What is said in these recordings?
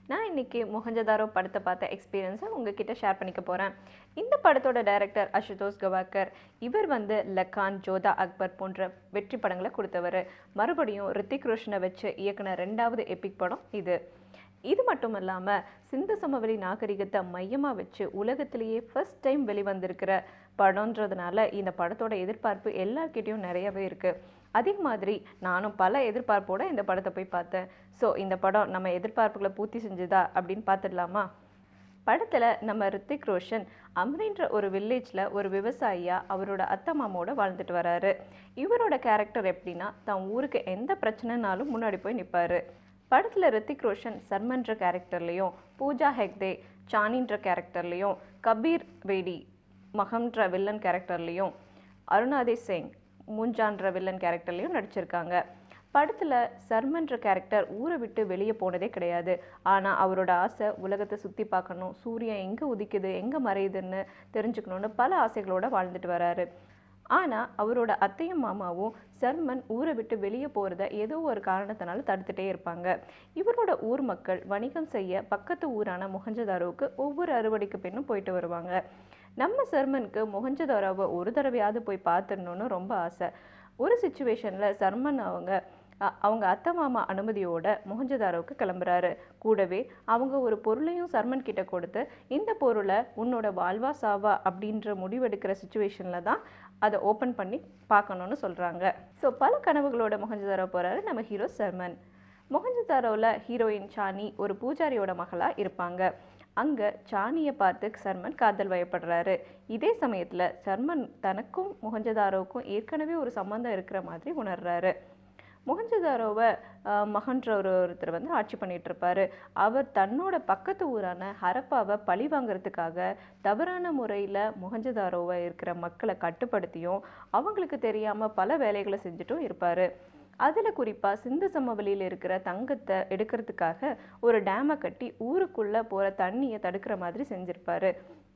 நான் இன்னைக்கு மொஹஞ்சதாரோ படத்தை பார்த்த எக்ஸ்பீரியன்ஸை உங்ககிட்ட ஷேர் பண்ணிக்க போகிறேன் இந்த படத்தோட டைரக்டர் அசுதோஷ் கவாக்கர் இவர் வந்து லக்கான் ஜோதா அக்பர் போன்ற வெற்றி படங்களை கொடுத்தவர் மறுபடியும் ரித்திக் ரோஷனை வச்சு இயக்குன ரெண்டாவது எபிக் படம் இது இது மட்டும் இல்லாமல் சிந்து சமவெளி நாகரிகத்தை மையமாக வச்சு உலகத்திலேயே ஃபர்ஸ்ட் டைம் வெளிவந்திருக்கிற படம்ன்றதுனால இந்த படத்தோட எதிர்பார்ப்பு எல்லார்கிட்டயும் நிறையவே இருக்குது அதே மாதிரி நானும் பல எதிர்பார்ப்போட இந்த படத்தை போய் பார்த்தேன் ஸோ இந்த படம் நம்ம எதிர்பார்ப்புகளை பூர்த்தி செஞ்சுதா அப்படின்னு பார்த்துடலாமா படத்தில் நம்ம ரித்திக் ரோஷன் அம்ரின்ற ஒரு வில்லேஜில் ஒரு விவசாயியாக அவரோட அத்தை மாமாவோட வாழ்ந்துட்டு வராரு இவரோட கேரக்டர் எப்படின்னா தான் ஊருக்கு எந்த பிரச்சனைனாலும் முன்னாடி போய் நிற்பாரு படத்தில் ரித்திக் ரோஷன் சர்மன்ற கேரக்டர்லேயும் பூஜா ஹெக்தே சானின்ற கேரக்டர்லேயும் கபீர் வேடி மகம்ன்ற வில்லன் கேரக்டர்லேயும் அருணாதே சிங் மூஞ்சான்ற வில்லன் கேரக்டர்லேயும் நடிச்சிருக்காங்க படத்தில் சர்மன்ற கேரக்டர் ஊரை விட்டு வெளியே போனதே கிடையாது ஆனால் அவரோட ஆசை உலகத்தை சுற்றி பார்க்கணும் சூரியன் எங்கே உதிக்குது எங்கே மறையுதுன்னு தெரிஞ்சுக்கணுன்னு பல ஆசைகளோட வாழ்ந்துட்டு வராரு ஆனால் அவரோட அத்தையும் மாமாவும் சர்மன் ஊரை விட்டு வெளியே போகிறத ஏதோ ஒரு காரணத்தினால தடுத்துட்டே இருப்பாங்க இவரோட ஊர் மக்கள் வணிகம் செய்ய பக்கத்து ஊரான மொஹஞ்சதாரோவுக்கு ஒவ்வொரு அறுவடைக்கு பின்னும் போயிட்டு வருவாங்க நம்ம சர்மனுக்கு மொஹஞ்சதாரோவை ஒரு தடவையாவது போய் பார்த்துடணுன்னு ரொம்ப ஆசை ஒரு சுச்சுவேஷனில் சர்மன் அவங்க அ- அவங்க அத்தை மாமா அனுமதியோட மொஹஞ்சதாரோவுக்கு கிளம்புறாரு கூடவே அவங்க ஒரு பொருளையும் சர்மன் கிட்ட கொடுத்து இந்த பொருளை உன்னோட வாழ்வா சாவா அப்படின்ற முடிவெடுக்கிற சுச்சுவேஷனில் தான் அதை ஓப்பன் பண்ணி பார்க்கணுன்னு சொல்கிறாங்க ஸோ பல கனவுகளோட மொஹஞ்சதாரோ போகிறாரு நம்ம ஹீரோ சர்மன் மொஹஞ்சதாரோவில் ஹீரோயின் சானி ஒரு பூஜாரியோட மகளாக இருப்பாங்க அங்கே சானியை பார்த்து சர்மன் காதல் வயப்படுறாரு இதே சமயத்தில் சர்மன் தனக்கும் மொஹஞ்சதாரோவுக்கும் ஏற்கனவே ஒரு சம்மந்தம் இருக்கிற மாதிரி உணர்றாரு மொஹஞ்சதாரோவை ஆஹ், மகன்ற ஒரு ஒருத்தர் வந்து ஆட்சி பண்ணிட்டு இருப்பாரு அவர் தன்னோட பக்கத்து ஊரான ஹரப்பாவை பழி வாங்குறதுக்காக தவறான முறையில் மொஹஞ்சதாரோவை இருக்கிற மக்களை கட்டுப்படுத்தியும் அவங்களுக்கு தெரியாமல் பல வேலைகளை செஞ்சுட்டும் இருப்பார் அதில் குறிப்பாக சிந்து சமவெளியில் இருக்கிற தங்கத்தை எடுக்கிறதுக்காக ஒரு டேமை கட்டி ஊருக்குள்ளே போகிற தண்ணியை தடுக்கிற மாதிரி செஞ்சுருப்பாரு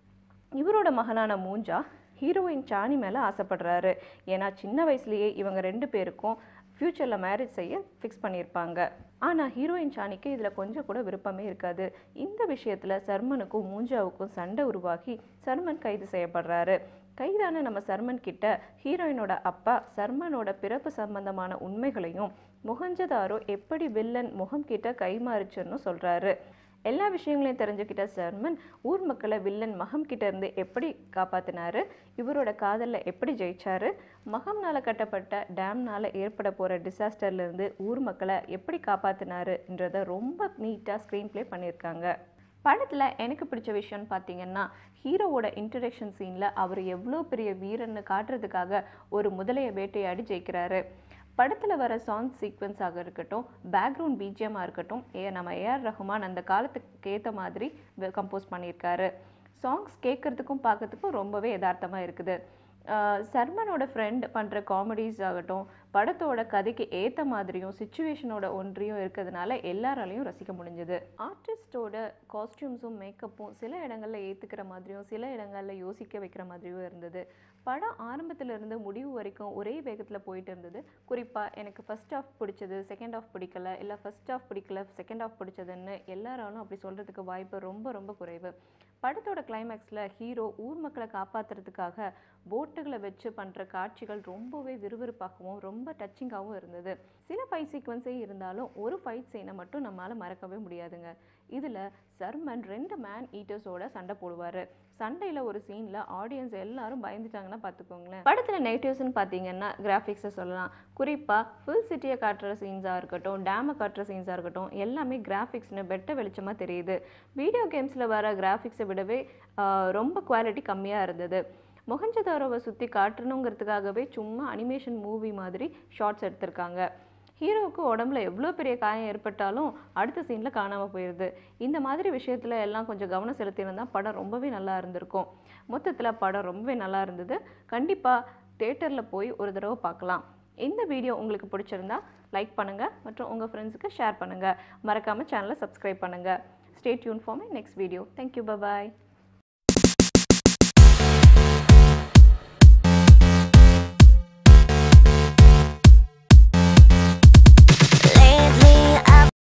இவரோட மகனான மூஞ்சா ஹீரோயின் சாணி மேலே ஆசைப்படுறாரு ஏன்னா சின்ன வயசுலயே இவங்க ரெண்டு பேருக்கும் ஃப்யூச்சரில் மேரேஜ் செய்ய ஃபிக்ஸ் பண்ணியிருப்பாங்க ஆனால் ஹீரோயின் சாணிக்கு இதில் கொஞ்சம் கூட விருப்பமே இருக்காது இந்த விஷயத்தில் சர்மனுக்கும் மூஞ்சாவுக்கும் சண்டை உருவாகி சர்மன் கைது செய்யப்படுறாரு கைதான நம்ம சர்மன் கிட்ட ஹீரோயினோட அப்பா சர்மனோட பிறப்பு சம்பந்தமான உண்மைகளையும் முகஞ்சதாரோ எப்படி வில்லன் முகம் கிட்ட கைமாறுச்சுன்னு சொல்கிறாரு எல்லா விஷயங்களையும் தெரிஞ்சுக்கிட்ட சர்மன் ஊர் மக்களை வில்லன் மகம் கிட்ட இருந்து எப்படி காப்பாத்தினாரு இவரோட காதலில் எப்படி ஜெயிச்சாரு மகம்னால கட்டப்பட்ட டேம்னால ஏற்பட போகிற டிசாஸ்டர்ல இருந்து ஊர் மக்களை எப்படி காப்பாத்தினாருன்றத ரொம்ப நீட்டாக ஸ்க்ரீன் ப்ளே பண்ணியிருக்காங்க படத்தில் எனக்கு பிடிச்ச விஷயம்னு பார்த்தீங்கன்னா ஹீரோவோட இன்ட்ரடக்ஷன் சீனில் அவர் எவ்வளோ பெரிய வீரன்னு காட்டுறதுக்காக ஒரு முதலையை வேட்டையாடி ஜெயிக்கிறாரு படத்தில் வர சாங் சீக்வன்ஸாக இருக்கட்டும் பேக்ரவுண்ட் பிஜிஎம்மாக இருக்கட்டும் ஏ நம்ம ஏஆர் ரஹ்மான் அந்த காலத்துக்கு ஏற்ற மாதிரி கம்போஸ் பண்ணியிருக்காரு சாங்ஸ் கேட்குறதுக்கும் பார்க்கறதுக்கும் ரொம்பவே யதார்த்தமாக இருக்குது ஆஹ் சர்மனோட ஃப்ரெண்ட் பண்ணுற காமெடிஸ் ஆகட்டும் படத்தோட கதைக்கு ஏற்ற மாதிரியும் சுச்சுவேஷனோட ஒன்றியும் இருக்கிறதுனால எல்லாராலையும் ரசிக்க முடிஞ்சது ஆர்டிஸ்டோட காஸ்டியூம்ஸும் மேக்கப்பும் சில இடங்களில் ஏற்றுக்கிற மாதிரியும் சில இடங்களில் யோசிக்க வைக்கிற மாதிரியும் இருந்தது படம் ஆரம்பத்துல இருந்து முடிவு வரைக்கும் ஒரே வேகத்தில் போயிட்டு இருந்தது குறிப்பாக எனக்கு ஃபர்ஸ்ட் ஆஃப் பிடிச்சது செகண்ட் ஆஃப் பிடிக்கல இல்லை ஃபர்ஸ்ட் ஆஃப் பிடிக்கல செகண்ட் ஆஃப் பிடிச்சதுன்னு எல்லாராலும் அப்படி சொல்கிறதுக்கு வாய்ப்பு ரொம்ப ரொம்ப குறைவு படத்தோட கிளைமேக்ஸில் ஹீரோ ஊர் மக்களை காப்பாற்றுறதுக்காக போட்டுகளை வச்சு பண்ணுற காட்சிகள் ரொம்பவே விறுவிறுப்பாகவும் ரொம்ப டச்சிங்காகவும் இருந்தது சில ஃபைட் சீக்வன்ஸே இருந்தாலும் ஒரு ஃபைட் சீனை மட்டும் நம்மளால் மறக்கவே முடியாதுங்க இதில் சர்மன் ரெண்டு மேன் ஈட்டர்ஸோட சண்டை போடுவார் சண்டையில் ஒரு சீனில் ஆடியன்ஸ் எல்லாரும் பயந்துட்டாங்கன்னா பார்த்துக்கோங்களேன் படத்தில் நெகட்டிவ்ஸ்னு பார்த்தீங்கன்னா கிராஃபிக்ஸை சொல்லலாம் குறிப்பாக ஃபுல் சிட்டியை காட்டுற சீன்ஸாக இருக்கட்டும் டேமை காட்டுற சீன்ஸாக இருக்கட்டும் எல்லாமே கிராஃபிக்ஸ்னு வெட்ட வெளிச்சமாக தெரியுது வீடியோ கேம்ஸில் வர கிராஃபிக்ஸை விடவே ஆஹ், ரொம்ப குவாலிட்டி கம்மியாக இருந்தது மொஹஞ்சதாரோவை சுற்றி காட்டணுங்கிறதுக்காகவே சும்மா அனிமேஷன் மூவி மாதிரி ஷார்ட்ஸ் எடுத்திருக்காங்க ஹீரோவுக்கு உடம்புல எவ்வளோ பெரிய காயம் ஏற்பட்டாலும் அடுத்த சீனில் காணாமல் போயிடுது இந்த மாதிரி விஷயத்தில் எல்லாம் கொஞ்சம் கவனம் செலுத்தியிருந்தா படம் ரொம்பவே நல்லா இருந்திருக்கும் மொத்தத்தில் படம் ரொம்பவே நல்லா இருந்தது கண்டிப்பாக தேட்டரில் போய் ஒரு தடவை பார்க்கலாம் இந்த வீடியோ உங்களுக்கு பிடிச்சிருந்தா லைக் பண்ணுங்கள் மற்றும் உங்கள் ஃப்ரெண்ட்ஸுக்கு ஷேர் பண்ணுங்கள் மறக்காமல் சேனலை சப்ஸ்கிரைப் பண்ணுங்கள் stay tune for my next video thank you bye bye